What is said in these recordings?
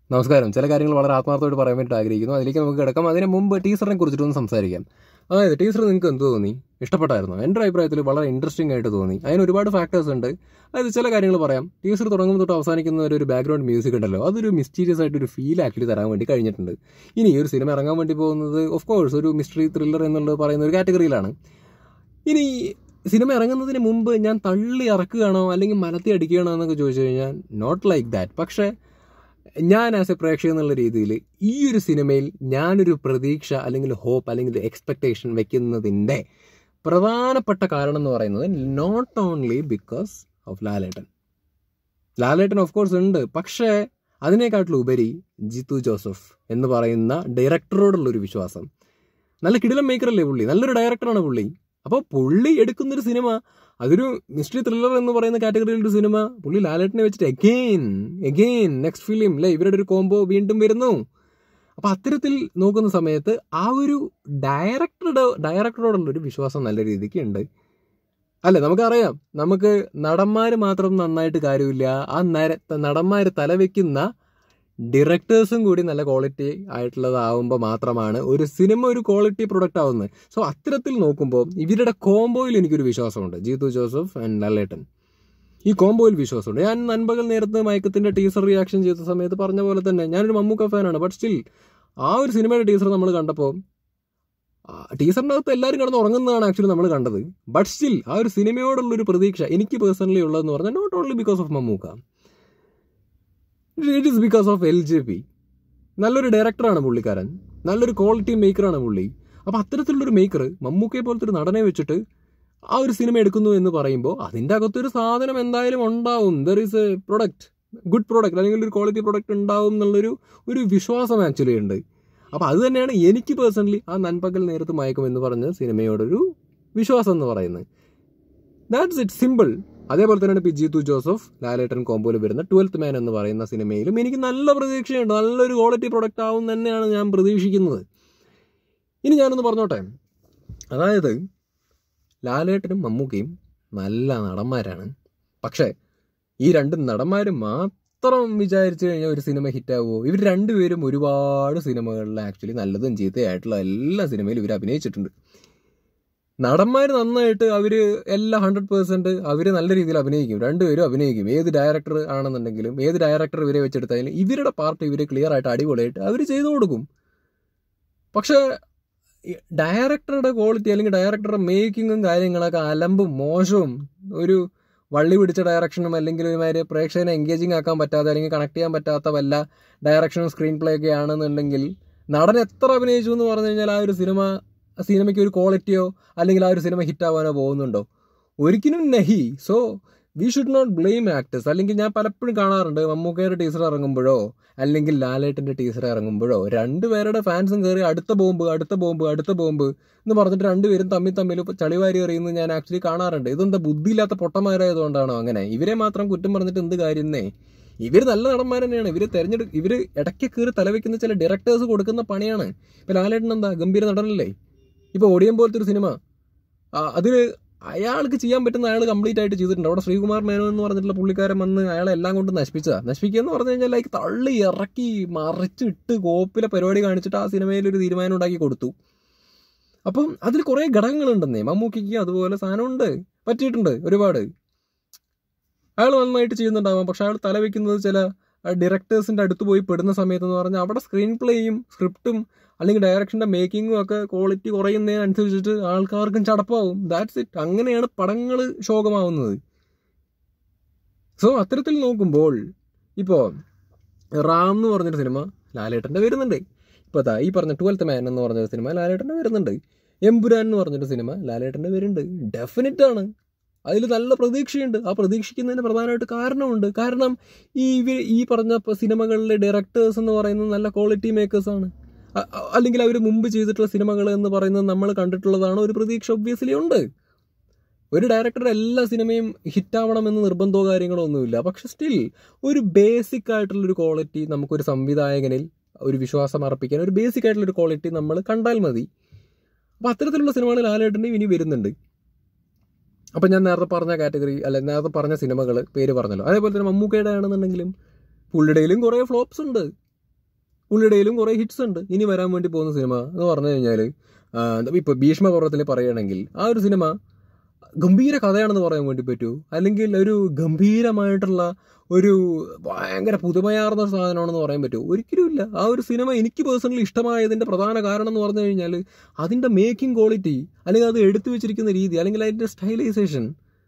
നമസ്കാരം ചില കാര്യങ്ങൾ വളരെ ആത്മാർത്ഥമായിട്ട് പറയാൻ വേണ്ടി ആഗ്രഹിക്കുന്നു അതിലേക്ക് നമുക്ക് കിടക്കാം അതിന് മുമ്പ് ടീച്ചറിനെ കുറിച്ചിട്ടൊന്ന് സംസാരിക്കാം അതായത് ടീച്ചർ നിങ്ങൾക്ക് എന്ത് തോന്നി ഇഷ്ടപ്പെട്ടായിരുന്നു എൻ്റെ അഭിപ്രായത്തിൽ വളരെ ഇൻട്രസ്റ്റിംഗ് ആയിട്ട് തോന്നി അതിന് ഒരുപാട് ഫാക്ടേഴ്സ് ഉണ്ട് അതായത് ചില കാര്യങ്ങൾ പറയാം ടീച്ചർ തുടങ്ങുമ്പോൾ തൊട്ട് അവസാനിക്കുന്ന ഒരു ബാക്ക്ഗ്രൗണ്ട് മ്യൂസിക് ഉണ്ടല്ലോ അതൊരു മിസ്റ്റീരിയസ് ആയിട്ട് ഒരു ഫീൽ ആക്ച്വലി തരാൻ വേണ്ടി കഴിഞ്ഞിട്ടുണ്ട് ഇനി ഈ ഒരു സിനിമ ഇറങ്ങാൻ വേണ്ടി പോകുന്നത് ഓഫ് കോഴ്സ് ഒരു മിസ്റ്ററി ത്രില്ലർ എന്നുള്ളത് പറയുന്ന ഒരു കാറ്റഗറിയിലാണ് ഇനി സിനിമ ഇറങ്ങുന്നതിന് മുമ്പ് ഞാൻ തള്ളി ഇറക്കുകയാണോ അല്ലെങ്കിൽ മലത്തി അടിക്കുകയാണോ എന്നൊക്കെ ചോദിച്ചു കഴിഞ്ഞാൽ നോട്ട് ലൈക്ക് ദാറ്റ് പക്ഷേ ഞാൻ ആസ് എ പ്രേക്ഷകൻ എന്നുള്ള രീതിയിൽ ഈ ഒരു സിനിമയിൽ ഞാനൊരു പ്രതീക്ഷ അല്ലെങ്കിൽ ഹോപ്പ് അല്ലെങ്കിൽ എക്സ്പെക്ടേഷൻ വെക്കുന്നതിൻ്റെ പ്രധാനപ്പെട്ട കാരണം എന്ന് പറയുന്നത് not only because of Lalettan Lalettan of course ഉണ്ട് പക്ഷേ അതിനേക്കാട്ടിലുപരി ജിത്തു ജോസഫ് എന്ന് പറയുന്ന ഡയറക്ടറോടുള്ളൊരു വിശ്വാസം നല്ല കിടിലം മേക്കറല്ലേ പുള്ളി നല്ലൊരു ഡയറക്ടറാണ് പുള്ളി അപ്പോൾ പുള്ളി എടുക്കുന്നൊരു സിനിമ അതൊരു മിസ്റ്ററി ത്രില്ലർ എന്ന് പറയുന്ന കാറ്റഗറിയിൽ ഒരു സിനിമ പുള്ളി ലാലേട്ടനെ വെച്ചിട്ട് എഗെയിൻ എഗെയിൻ നെക്സ്റ്റ് ഫിലിം അല്ലേ ഇവരുടെ ഒരു കോംബോ വീണ്ടും വരുന്നു അപ്പോൾ അത്തരത്തിൽ നോക്കുന്ന സമയത്ത് ആ ഒരു ഡയറക്ടറുടെ ഡയറക്ടറോടുള്ള ഒരു വിശ്വാസം നല്ല രീതിക്ക് ഉണ്ട് അല്ലേ നമുക്കറിയാം നമുക്ക് നടന്മാർ മാത്രം നന്നായിട്ട് കാര്യമില്ല ആ നര നടന്മാർ തലവെക്കുന്ന ഡിറക്ടേഴ്സും കൂടി നല്ല ക്വാളിറ്റി ആയിട്ടുള്ളതാവുമ്പോൾ മാത്രമാണ് ഒരു സിനിമ ഒരു ക്വാളിറ്റി പ്രൊഡക്റ്റ് ആവുന്നത് സോ അത്തരത്തിൽ നോക്കുമ്പോൾ ഇവരുടെ കോംബോയിൽ എനിക്കൊരു വിശ്വാസമുണ്ട് ജീതു ജോസഫ് ആൻഡ് ലല്ലേട്ടൻ ഈ കോംബോയിൽ വിശ്വാസമുണ്ട് ഞാൻ നൻപകൽ നേരത്തെ മയക്കത്തിന്റെ ടീസർ റിയാക്ഷൻ ചെയ്ത സമയത്ത് പറഞ്ഞ പോലെ തന്നെ ഞാനൊരു മമ്മൂക്ക ഫാനാണ് ബട്ട് സ്റ്റിൽ ആ ഒരു സിനിമയുടെ ടീസർ നമ്മൾ കണ്ടപ്പോൾ ടീസറിൻ്റെ അകത്ത് എല്ലാവരും കിടന്ന് ഉറങ്ങുന്നതാണ് ആക്ച്വലി നമ്മൾ കണ്ടത് ബട്ട് സ്റ്റിൽ ആ ഒരു സിനിമയോടുള്ളൊരു പ്രതീക്ഷ എനിക്ക് പേഴ്സണലി ഉള്ളതെന്ന് പറഞ്ഞാൽ not only because of Mammukka it is because of L J P നല്ലൊരു ഡയറക്ടറാണ് പുള്ളിക്കാരൻ നല്ലൊരു ക്വാളിറ്റി മേക്കറാണ് പുള്ളി അപ്പോൾ അത്തരത്തിലുള്ളൊരു മേക്കർ മമ്മൂക്കയെ പോലത്തെ ഒരു നടനെ വെച്ചിട്ട് ആ ഒരു സിനിമ എടുക്കുന്നു എന്ന് പറയുമ്പോൾ അതിൻ്റെ അകത്തൊരു സാധനം എന്തായാലും ഉണ്ടാവും there is a product good product അല്ലെങ്കിൽ ഒരു ക്വാളിറ്റി പ്രൊഡക്റ്റ് ഉണ്ടാവും എന്നുള്ളൊരു ഒരു വിശ്വാസം ആക്ച്വലി ഉണ്ട് അപ്പോൾ അത് തന്നെയാണ് എനിക്ക് പേഴ്സണലി ആ നൻപകൽ നേരത്ത് മയക്കും എന്ന് പറഞ്ഞ സിനിമയോടൊരു വിശ്വാസം എന്ന് പറയുന്നത് ദാറ്റ്സ് ഇറ്റ് സിമ്പിൾ അതേപോലെ തന്നെയാണ് ഇപ്പോൾ ജിത്തു ജോസഫ് ലാലേട്ടൻ കോമ്പോയിൽ വരുന്ന ട്വൽത്ത് മാൻ എന്ന് പറയുന്ന സിനിമയിലും എനിക്ക് നല്ല പ്രതീക്ഷയുണ്ട് നല്ലൊരു ക്വാളിറ്റി പ്രൊഡക്റ്റ് ആവും തന്നെയാണ് ഞാൻ പ്രതീക്ഷിക്കുന്നത് ഇനി ഞാനൊന്ന് പറഞ്ഞോട്ടെ അതായത് ലാലേട്ടനും മമ്മൂക്കയും നല്ല നടന്മാരാണ് പക്ഷേ ഈ രണ്ട് നടന്മാർ മാത്രം വിചാരിച്ചു കഴിഞ്ഞാൽ ഒരു സിനിമ ഹിറ്റാവുമോ ഇവർ രണ്ടുപേരും ഒരുപാട് സിനിമകളിൽ ആക്ച്വലി നല്ലതും ചീത്തയായിട്ടുള്ള എല്ലാ സിനിമയിലും ഇവർ അഭിനയിച്ചിട്ടുണ്ട് നടന്മാർ നന്നായിട്ട് അവർ എല്ലാ ഹൺഡ്രഡ് പേഴ്സൻറ്റ് അവർ നല്ല രീതിയിൽ അഭിനയിക്കും രണ്ടുപേരും അഭിനയിക്കും ഏത് ഡയറക്ടർ ആണെന്നുണ്ടെങ്കിലും ഏത് ഡയറക്ടർ ഇവരെ വെച്ചെടുത്താലും ഇവരുടെ പാർട്ട് ഇവർ ക്ലിയർ ആയിട്ട് അടിപൊളിയായിട്ട് അവർ ചെയ്തു കൊടുക്കും പക്ഷേ ഡയറക്ടറുടെ ക്വാളിറ്റി അല്ലെങ്കിൽ ഡയറക്ടറുടെ മേക്കിങ്ങും കാര്യങ്ങളൊക്കെ അലമ്പും മോശവും ഒരു വള്ളി പിടിച്ച ഡയറക്ഷനും അല്ലെങ്കിൽ ഒരുമാതിരി പ്രേക്ഷകനെ എൻഗേജിങ് ആക്കാൻ പറ്റാത്ത അല്ലെങ്കിൽ കണക്ട് ചെയ്യാൻ പറ്റാത്ത വല്ല ഡയറക്ഷനും സ്ക്രീൻ പ്ലേ ഒക്കെ ആണെന്നുണ്ടെങ്കിൽ നടൻ എത്ര അഭിനയിച്ചു എന്ന് പറഞ്ഞു കഴിഞ്ഞാൽ ആ ഒരു സിനിമ സിനിമയ്ക്ക് ഒരു ക്വാളിറ്റിയോ അല്ലെങ്കിൽ ആ ഒരു സിനിമ ഹിറ്റ് ആവാനോ പോകുന്നുണ്ടോ ഒരിക്കലും നഹി so we should not blame actors അല്ലെങ്കിൽ ഞാൻ പലപ്പോഴും കാണാറുണ്ട് മമ്മൂക്കയുടെ ടീച്ചർ ഇറങ്ങുമ്പോഴോ അല്ലെങ്കിൽ ലാലേട്ടൻ്റെ ടീച്ചർ ഇറങ്ങുമ്പോഴോ രണ്ടുപേരുടെ ഫാൻസും കയറി അടുത്ത ബോംബ് അടുത്ത ബോംബ് അടുത്ത ബോംബ് എന്ന് പറഞ്ഞിട്ട് രണ്ടുപേരും തമ്മിൽ തമ്മിൽ ചളിവാരി എറിയുന്നത് ഞാൻ ആക്ച്വലി കാണാറുണ്ട് ഇതെന്താ ബുദ്ധിയില്ലാത്ത പൊട്ടന്മാരായതുകൊണ്ടാണോ അങ്ങനെ ഇവരെ മാത്രം കുറ്റം പറഞ്ഞിട്ട് എന്ത് കാര്യന്നേ ഇവർ നല്ല നടന്മാർ തന്നെയാണ് ഇവർ തെരഞ്ഞെടു ഇവർ ഇടയ്ക്ക് കയറി തലവെക്കുന്ന ചില ഡയറക്ടേഴ്സ് കൊടുക്കുന്ന പണിയാണ് ഇപ്പം ലാലേട്ടൻ എന്താ ഗംഭീര നടനല്ലേ ഇപ്പോൾ ഓടിയം പോലത്തെ ഒരു സിനിമ അതിൽ അയാൾക്ക് ചെയ്യാൻ പറ്റുന്ന അയാൾ കംപ്ലീറ്റ് ആയിട്ട് ചെയ്തിട്ടുണ്ട് അവിടെ ശ്രീകുമാർ മേനോ എന്ന് പറഞ്ഞിട്ടുള്ള പുള്ളിക്കാരൻ വന്ന് അയാളെ എല്ലാം കൊണ്ട് നശിപ്പിച്ചതാ നശിപ്പിക്കുക എന്ന് പറഞ്ഞു കഴിഞ്ഞാൽ ലൈക്ക് തള്ളി ഇറക്കി മറിച്ചിട്ട് കോപ്പിലെ പരിപാടി കാണിച്ചിട്ട് ആ സിനിമയിൽ ഒരു തീരുമാനം ഉണ്ടാക്കി കൊടുത്തു അപ്പം അതിൽ കുറേ ഘടകങ്ങളുണ്ടെന്നേ മമ്മൂക്കിക്ക് അതുപോലെ സാധനമുണ്ട് പറ്റിയിട്ടുണ്ട് ഒരുപാട് അയാൾ നന്നായിട്ട് ചെയ്യുന്നുണ്ടാവാം പക്ഷെ അയാൾ തലവെക്കുന്നത് ചില ഡയറക്ടേഴ്സിൻ്റെ അടുത്ത് പോയി പെടുന്ന സമയത്ത് എന്ന് പറഞ്ഞാൽ അവിടെ സ്ക്രീൻ പ്ലേയും സ്ക്രിപ്റ്റും അല്ലെങ്കിൽ ഡയറക്ഷൻ്റെ മേക്കിങ്ങും ഒക്കെ ക്വാളിറ്റി കുറയുന്നതിനനുസരിച്ചിട്ട് ആൾക്കാർക്കും ചടപ്പാവും ദാറ്റ്സ് ഇറ്റ് അങ്ങനെയാണ് പടങ്ങൾ ശോകമാവുന്നത് സോ അത്തരത്തിൽ നോക്കുമ്പോൾ ഇപ്പോൾ റാം എന്ന് പറഞ്ഞൊരു സിനിമ ലാലേട്ടൻ്റെ വരുന്നുണ്ട് ഇപ്പോൾ അതാ ഈ പറഞ്ഞ ട്വൽത്ത് മാൻ എന്ന് പറഞ്ഞൊരു സിനിമ ലാലേട്ടൻ്റെ വരുന്നുണ്ട് എമ്പുരാൻ എന്ന് പറഞ്ഞൊരു സിനിമ ലാലേട്ടൻ്റെ വരുന്നുണ്ട് ഡെഫിനറ്റ് ആണ് അതിൽ നല്ല പ്രതീക്ഷയുണ്ട് ആ പ്രതീക്ഷിക്കുന്നതിന് പ്രധാനമായിട്ട് കാരണമുണ്ട് കാരണം ഈ ഇവർ ഈ പറഞ്ഞ സിനിമകളിലെ ഡയറക്ടേഴ്സ് എന്ന് പറയുന്നത് നല്ല ക്വാളിറ്റി മേക്കേഴ്സാണ് അല്ലെങ്കിൽ അവർ മുമ്പ് ചെയ്തിട്ടുള്ള സിനിമകൾ എന്ന് പറയുന്നത് നമ്മൾ കണ്ടിട്ടുള്ളതാണ് ഒരു പ്രതീക്ഷ ഒബ്വിയസ്ലി ഉണ്ട് ഒരു ഡയറക്ടറുടെ എല്ലാ സിനിമയും ഹിറ്റാവണമെന്ന് നിർബന്ധമോ കാര്യങ്ങളോ ഒന്നുമില്ല പക്ഷെ സ്റ്റിൽ ഒരു ബേസിക് ആയിട്ടുള്ളൊരു ക്വാളിറ്റി നമുക്കൊരു സംവിധായകനിൽ ഒരു വിശ്വാസം അർപ്പിക്കാൻ ഒരു ബേസിക് ആയിട്ടുള്ളൊരു ക്വാളിറ്റി നമ്മൾ കണ്ടാൽ മതി അപ്പോൾ അത്തരത്തിലുള്ള സിനിമകൾ ലാലേട്ടൻ്റെ ഇനി വരുന്നുണ്ട് അപ്പം ഞാൻ നേരത്തെ പറഞ്ഞ കാറ്റഗറി അല്ല നേരത്തെ പറഞ്ഞ സിനിമകൾ പേര് പറഞ്ഞല്ലോ അതേപോലെ തന്നെ മമ്മൂക്കയുടെ ആണെന്നുണ്ടെങ്കിലും പുള്ളിയുടെയിലും കുറേ ഫ്ലോപ്സ് ഉണ്ട് പുള്ളിയുടെയിലും കുറേ ഹിറ്റ്സ് ഉണ്ട് ഇനി വരാൻ വേണ്ടി പോകുന്ന സിനിമ എന്ന് പറഞ്ഞു കഴിഞ്ഞാൽ ഇപ്പോൾ ഭീഷ്മപർവത്തിൽ പറയുകയാണെങ്കിൽ ആ ഒരു സിനിമ ഗംഭീര കഥയാണെന്ന് പറയാൻ വേണ്ടി പറ്റൂ അല്ലെങ്കിൽ ഒരു ഗംഭീരമായിട്ടുള്ള ഒരു ഭയങ്കര പുതുമയാർന്ന ഒരു സാധനമാണെന്ന് പറയാൻ പറ്റുമോ ഒരിക്കലും ഇല്ല ആ ഒരു സിനിമ എനിക്ക് പേഴ്സണലി ഇഷ്ടമായതിൻ്റെ പ്രധാന കാരണം എന്ന് പറഞ്ഞു കഴിഞ്ഞാൽ അതിൻ്റെ മേക്കിംഗ് ക്വാളിറ്റി അല്ലെങ്കിൽ അത് എടുത്തു വെച്ചിരിക്കുന്ന രീതി അല്ലെങ്കിൽ അതിൻ്റെ സ്റ്റൈലൈസേഷൻ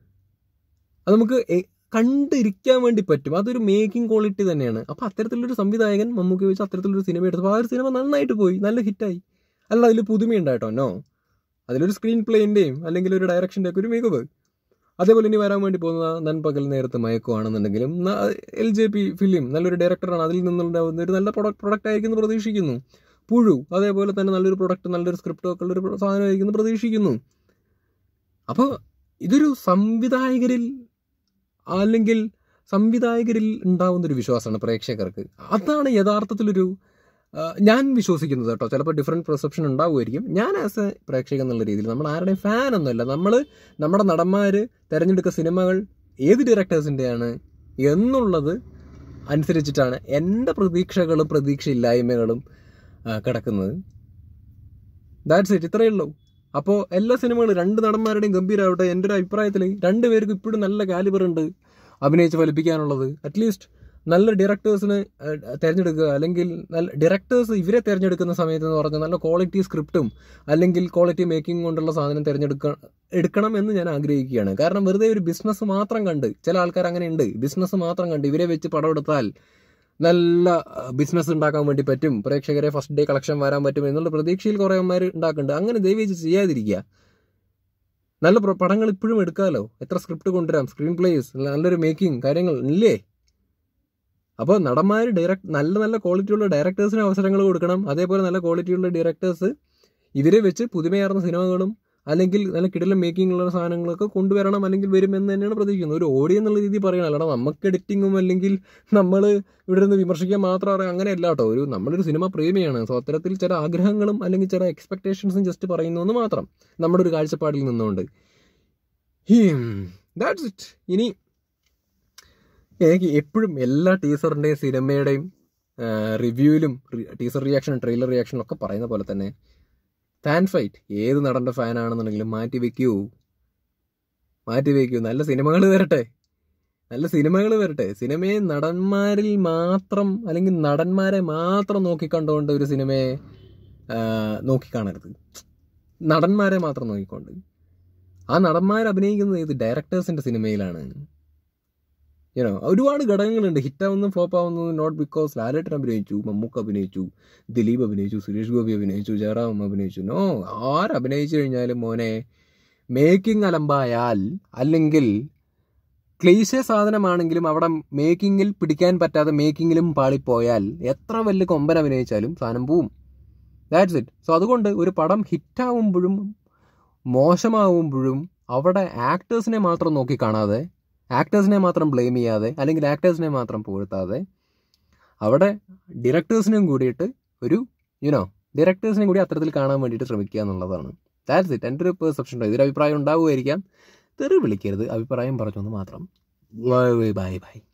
അത് നമുക്ക് എ- കണ്ടിരിക്കാൻ വേണ്ടി പറ്റും അതൊരു മേക്കിംഗ് ക്വാളിറ്റി തന്നെയാണ് അപ്പോൾ അത്തരത്തിലൊരു സംവിധായകൻ മമ്മൂക്കി വെച്ച് അത്തരത്തിലൊരു സിനിമ എടുത്തപ്പോൾ ആ ഒരു സിനിമ നന്നായിട്ട് പോയി നല്ല ഹിറ്റായി അല്ല അതിൽ പുതുമയുണ്ടായിട്ടോ നോ അതിലൊരു സ്ക്രീൻ പ്ലേൻ്റെയും അല്ലെങ്കിൽ ഒരു ഡയറക്ഷൻ്റെ ഒക്കെ ഒരു മികവ് അതേപോലെ ഇനി വരാൻ വേണ്ടി പോകുന്ന നൻപകൽ നേരത്തെ മയക്കുവാണെന്നുണ്ടെങ്കിലും എൽ ജെ പി ഫിലിം നല്ലൊരു ഡയറക്ടറാണ് അതിൽ നിന്നുണ്ടാവുന്ന ഒരു നല്ല പ്രൊഡക്റ്റ് പ്രൊഡക്റ്റ് ആയിരിക്കും എന്ന് പ്രതീക്ഷിക്കുന്നു പുഴു അതേപോലെ തന്നെ നല്ലൊരു പ്രൊഡക്റ്റ് നല്ലൊരു സ്ക്രിപ്റ്റ് ഒക്കെ ഉള്ളൊരു സാധനമായിരിക്കും എന്ന് പ്രതീക്ഷിക്കുന്നു അപ്പോൾ ഇതൊരു സംവിധായകരിൽ അല്ലെങ്കിൽ സംവിധായകരിൽ ഉണ്ടാവുന്ന ഒരു വിശ്വാസമാണ് പ്രേക്ഷകർക്ക് അതാണ് യഥാർത്ഥത്തിലൊരു ആ, ഞാൻ വിശ്വസിക്കുന്നത് കേട്ടോ ചിലപ്പോൾ ഡിഫറെൻറ്റ് പെർസെപ്ഷൻ ഉണ്ടാവുമായിരിക്കും ഞാൻ ആസ് എ പ്രേക്ഷകൻ എന്നുള്ള രീതിയിൽ നമ്മൾ ആരുടെയും ഫാൻ ഒന്നുമല്ല നമ്മൾ നമ്മുടെ നടന്മാർ തിരഞ്ഞെടുക്കുന്ന സിനിമകൾ ഏത് ഡയറക്ടേഴ്സിൻ്റെയാണ് എന്നുള്ളത് അനുസരിച്ചിട്ടാണ് എൻ്റെ പ്രതീക്ഷകളും പ്രതീക്ഷയില്ലായ്മകളും ആ, കിടക്കുന്നത് ദാറ്റ്സ് ഇറ്റ് ഇത്രയേ ഉള്ളൂ അപ്പോൾ എല്ലാ സിനിമകളും രണ്ട് നടന്മാരുടെയും ഗംഭീരമാവട്ടെ എൻ്റെ ഒരു അഭിപ്രായത്തിൽ രണ്ടുപേർക്കും ഇപ്പോഴും നല്ല കാലിബർ ഉണ്ട് അഭിനയിച്ച് ഫലിപ്പിക്കാനുള്ളത് അറ്റ്ലീസ്റ്റ് നല്ല ഡയറക്ടേഴ്സിന് തിരഞ്ഞെടുക്കുക അല്ലെങ്കിൽ നല്ല ഡയറക്ടേഴ്സ് ഇവരെ തിരഞ്ഞെടുക്കുന്ന സമയത്ത് എന്ന് പറഞ്ഞാൽ നല്ല ക്വാളിറ്റി സ്ക്രിപ്റ്റും അല്ലെങ്കിൽ ക്വാളിറ്റി മേക്കിംഗ് കൊണ്ടുള്ള സാധനം തിരഞ്ഞെടുക്ക എടുക്കണം എന്ന് ഞാൻ ആഗ്രഹിക്കുകയാണ് കാരണം വെറുതെ ഒരു ബിസിനസ് മാത്രം കണ്ട് ചില ആൾക്കാർ അങ്ങനെ ഉണ്ട് ബിസിനസ് മാത്രം കണ്ട് ഇവരെ വെച്ച് പടം എടുത്താൽ നല്ല ബിസിനസ് ഉണ്ടാക്കാൻ വേണ്ടി പറ്റും പ്രേക്ഷകരെ ഫസ്റ്റ് ഡേ കളക്ഷൻ വരാൻ പറ്റും എന്നുള്ള പ്രതീക്ഷയിൽ കുറേ അമ്മമാർ ഉണ്ടാക്കുന്നുണ്ട് അങ്ങനെ ദയവേച്ച് ചെയ്യാതിരിക്കുക നല്ല പ്ര- പടങ്ങൾ ഇപ്പോഴും എടുക്കാമല്ലോ എത്ര സ്ക്രിപ്റ്റ് കൊണ്ടുവരാം സ്ക്രീൻ പ്ലേസ് നല്ലൊരു മേക്കിംഗ് കാര്യങ്ങൾ ഇല്ലേ അപ്പോൾ നടന്മാർ ഡയറക്ട് നല്ല നല്ല ക്വാളിറ്റിയുള്ള ഡയറക്ടേഴ്സിന് അവസരങ്ങൾ കൊടുക്കണം അതേപോലെ നല്ല ക്വാളിറ്റിയുള്ള ഡയറക്ടേഴ്സ് ഇവരെ വെച്ച് പുതുമയാർന്ന സിനിമകളും അല്ലെങ്കിൽ നല്ല കിടലം മേക്കിംഗ് ഉള്ള സാധനങ്ങളൊക്കെ കൊണ്ടുവരണം അല്ലെങ്കിൽ വരും എന്ന് തന്നെയാണ് പ്രതീക്ഷിക്കുന്നത് ഒരു ഓഡിയോ എന്നുള്ള രീതിയിൽ പറയണം അല്ലാതെ നമുക്ക് എഡിറ്റിങ്ങും അല്ലെങ്കിൽ നമ്മൾ ഇവിടെ നിന്ന് വിമർശിക്കാൻ മാത്രം അറിയാം അങ്ങനെയല്ല കേട്ടോ ഒരു നമ്മളൊരു സിനിമ പ്രേമിയാണ് സോ അത്തരത്തിൽ ചില ആഗ്രഹങ്ങളും അല്ലെങ്കിൽ ചില എക്സ്പെക്ടേഷൻസും ജസ്റ്റ് പറയുന്നു എന്ന് മാത്രം നമ്മുടെ ഒരു കാഴ്ചപ്പാടിൽ നിന്നുകൊണ്ട് ദാറ്റ്സ് ഇറ്റ് ഇനി എനിക്ക് എപ്പോഴും എല്ലാ ടീസറിൻ്റെയും സിനിമയുടെയും റിവ്യൂവിലും ടീസർ റിയാക്ഷനും ട്രെയിലർ റിയാക്ഷനും ഒക്കെ പറയുന്ന പോലെ തന്നെ ഫാൻ ഫൈറ്റ് ഏത് നടൻ്റെ ഫാനാണെന്നുണ്ടെങ്കിലും മാറ്റി വെക്കൂ മാറ്റി വെക്കൂ നല്ല സിനിമകൾ വരട്ടെ നല്ല സിനിമകൾ വരട്ടെ സിനിമയെ നടന്മാരിൽ മാത്രം അല്ലെങ്കിൽ നടന്മാരെ മാത്രം നോക്കിക്കണ്ടുകൊണ്ട് ഒരു സിനിമയെ ആ, നോക്കിക്കാണരുത് നടന്മാരെ മാത്രം നോക്കിക്കൊണ്ട് ആ നടന്മാർ അഭിനയിക്കുന്നത് ഏത് ഡയറക്ടേഴ്സിൻ്റെ സിനിമയിലാണ് യുനോ ഒരുപാട് ഘടകങ്ങളുണ്ട് ഹിറ്റാവുന്നതും ഫ്ലോപ്പ് ആവുന്നതും നോട്ട് ബിക്കോസ് ലാലേട്ടൻ അഭിനയിച്ചു മമ്മൂക്ക് അഭിനയിച്ചു ദിലീപ് അഭിനയിച്ചു സുരേഷ് ഗോപി അഭിനയിച്ചു ജയറാം അഭിനയിച്ചു നോ ആരഭിനയിച്ചു കഴിഞ്ഞാലും മോനെ മേക്കിംഗ് അലമ്പായാൽ അല്ലെങ്കിൽ ക്ലീശ സാധനമാണെങ്കിലും അവിടെ മേക്കിങ്ങിൽ പിടിക്കാൻ പറ്റാതെ മേക്കിങ്ങിലും പാളിപ്പോയാൽ എത്ര വലിയ കൊമ്പൻ അഭിനയിച്ചാലും സാധനം പോവും ദാറ്റ്സ് ഇറ്റ് സോ അതുകൊണ്ട് ഒരു പടം ഹിറ്റാവുമ്പോഴും മോശമാവുമ്പോഴും അവിടെ ആക്ടേഴ്സിനെ മാത്രം നോക്കി കാണാതെ ആക്ടേഴ്സിനെ മാത്രം ബ്ലെയിം ചെയ്യാതെ അല്ലെങ്കിൽ ആക്ടേഴ്സിനെ മാത്രം പുകഴ്ത്താതെ അവിടെ ഡയറക്ടേഴ്സിനെയും കൂടിയിട്ട് ഒരു യുനോ ഡയറക്ടേഴ്സിനെയും കൂടി അത്തരത്തിൽ കാണാൻ വേണ്ടിയിട്ട് ശ്രമിക്കുക എന്നുള്ളതാണ് ദാറ്റ്സ് ഇറ്റ് എൻ്റെ ഒരു പെർസെപ്ഷൻ ഉണ്ട് ഇതൊരു അഭിപ്രായം ഉണ്ടാവുമായിരിക്കാം തെറി വിളിക്കരുത് അഭിപ്രായം പറഞ്ഞൊന്ന് മാത്രം ബൈ ബൈ ബൈ